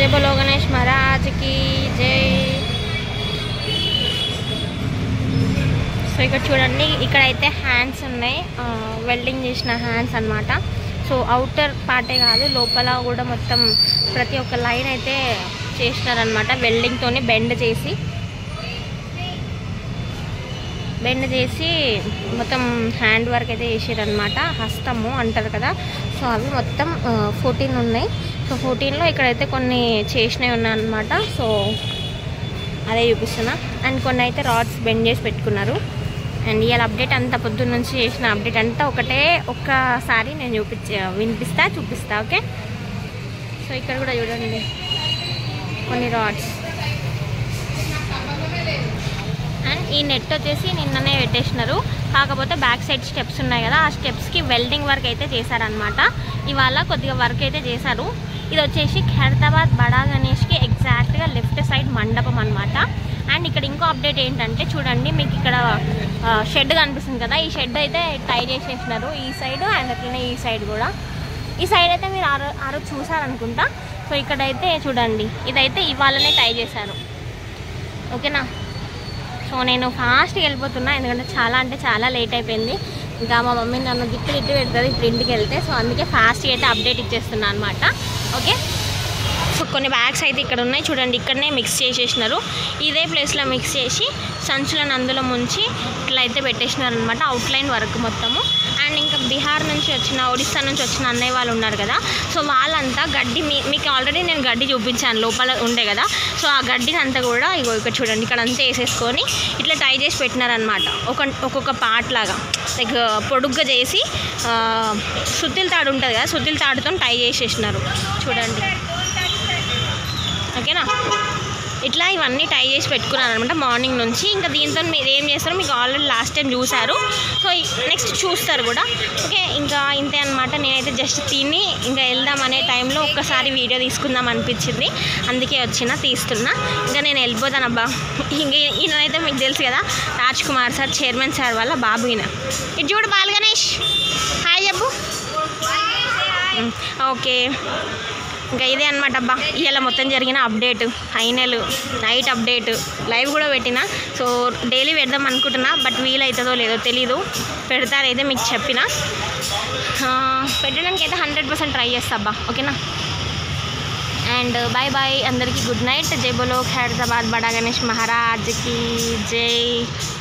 జై బోలో గణేష్ మహారాజ్కి జై సో ఇక్కడ చూడండి ఇక్కడైతే హ్యాండ్స్ ఉన్నాయి ఆ, వెల్డింగ్ చేసిన హ్యాండ్స్ అన్నమాట సో అవుటర్ పార్టే కాదు లోపల కూడా మొత్తం ప్రతి ఒక్క లైన్ అయితే చేసినారనమాట వెల్డింగ్తోని బెండ్ చేసి బెండ్ చేసి మొత్తం హ్యాండ్ వర్క్ అయితే చేసారనమాట హస్తము అంటారు కదా సో అవి మొత్తం ఫోర్టీన్ ఉన్నాయి సో ఫోర్టీన్లో ఇక్కడైతే కొన్ని చేసినవి ఉన్నాయన్నమాట సో అదే చూపిస్తున్నా అండ్ కొన్ని అయితే రాడ్స్ బెండ్ చేసి పెట్టుకున్నారు అండ్ ఇవాళ అప్డేట్ అంతా పొద్దున్న నుంచి చేసిన అప్డేట్ అంతా ఒకటే ఒక్కసారి నేను చూపించ వినిపిస్తా చూపిస్తా ఓకే సో ఇక్కడ కూడా చూడండి కొన్ని రాడ్స్ అండ్ ఈ నెట్ వచ్చేసి నిన్ననే పెట్టేసినారు కాకపోతే బ్యాక్ సైడ్ స్టెప్స్ ఉన్నాయి కదా ఆ స్టెప్స్కి వెల్డింగ్ వర్క్ అయితే చేశారనమాట ఇవాళ కొద్దిగా వర్క్ అయితే చేశారు ఇది వచ్చేసి ఖైరతాబాద్ బడా గణేష్కి ఎగ్జాక్ట్గా లెఫ్ట్ సైడ్ మండపం అనమాట అండ్ ఇక్కడ ఇంకో అప్డేట్ ఏంటంటే చూడండి మీకు ఇక్కడ షెడ్ కనిపిస్తుంది కదా ఈ షెడ్ అయితే టై చేసేసినారు ఈ సైడ్ అండ్ అట్లనే ఈ సైడ్ కూడా ఈ సైడ్ అయితే మీరు ఆరో ఆరో చూసారనుకుంటా సో ఇక్కడైతే చూడండి ఇదైతే ఇవాళనే టై చేశారు ఓకేనా సో నేను ఫాస్ట్గా వెళ్ళిపోతున్నా ఎందుకంటే చాలా అంటే చాలా లేట్ అయిపోయింది ఇంకా మా మమ్మీ నన్ను గిట్టు గిట్టు పెడుతుంది ఇప్పుడు ఇంటికి వెళ్తే సో అందుకే ఫాస్ట్గా అయితే అప్డేట్ ఇచ్చేస్తున్నా అనమాట ఓకే సో కొన్ని బ్యాగ్స్ అయితే ఇక్కడ ఉన్నాయి చూడండి ఇక్కడనే మిక్స్ చేసేసినారు ఇదే ప్లేస్లో మిక్స్ చేసి సంచులను అందులో ముంచి ఇట్లా అయితే పెట్టేసినారు అనమాట అవుట్లైన్ వర్క్ మొత్తము అండ్ ఇంకా బీహార్ నుంచి వచ్చిన ఒడిస్సా నుంచి వచ్చిన అన్నయ్య వాళ్ళు ఉన్నారు కదా సో వాళ్ళంతా గడ్డి మీ మీకు ఆల్రెడీ నేను గడ్డి చూపించాను లోపల ఉండే కదా సో ఆ గడ్డిని అంతా కూడా ఇగో ఇక్కడ చూడండి ఇక్కడ అంతా వేసేసుకొని ఇట్లా టై చేసి పెట్టినారనమాట ఒక ఒక్కొక్క పార్ట్ లాగా లైక్ పొడుగ్గా చేసి ఆ, సుత్తిల తాడు ఉంటుంది కదా సుత్తిల తాడుతో టై చేసేసినారు చూడండి ఓకేనా ఇట్లా ఇవన్నీ టై చేసి పెట్టుకున్నాను అనమాట మార్నింగ్ నుంచి ఇంకా దీంతో మీరు ఏం చేస్తారో మీకు ఆల్రెడీ లాస్ట్ టైం చూసారు సో నెక్స్ట్ చూస్తారు కూడా ఓకే ఇంకా ఇంతే అనమాట నేనైతే జస్ట్ తిని ఇంకా వెళ్దాం అనే టైంలో ఒక్కసారి వీడియో తీసుకుందాం అనిపించింది అందుకే వచ్చిన తీస్తున్నా ఇంకా నేను వెళ్ళిపోతాను అబ్బా ఇంక ఈయనైతే మీకు తెలుసు కదా Raj Kumar sir chairman sir వాళ్ళ బాబు ఈయన ఇటు చూడు బాల్ గణేష్ హాయ్ చెప్పు ఉమ్, ఓకే ఇంకా ఇదే అనమాట అబ్బా ఇవాళ మొత్తం జరిగిన update final night update live కూడా పెట్టిన సో డైలీ పెడదాం అనుకుంటున్నా బట్ వీలవుతుందో లేదో తెలీదు పెడతారైతే మీకు చెప్పిన ఆ, పెట్టడానికి అయితే హండ్రెడ్ పర్సెంట్ ట్రై చేస్తా అబ్బా ఓకేనా అండ్ బాయ్ బాయ్ అందరికీ గుడ్ నైట్ జై బోలో ఖైరతాబాద్ బడా గణేష్ మహారాజ్కి జై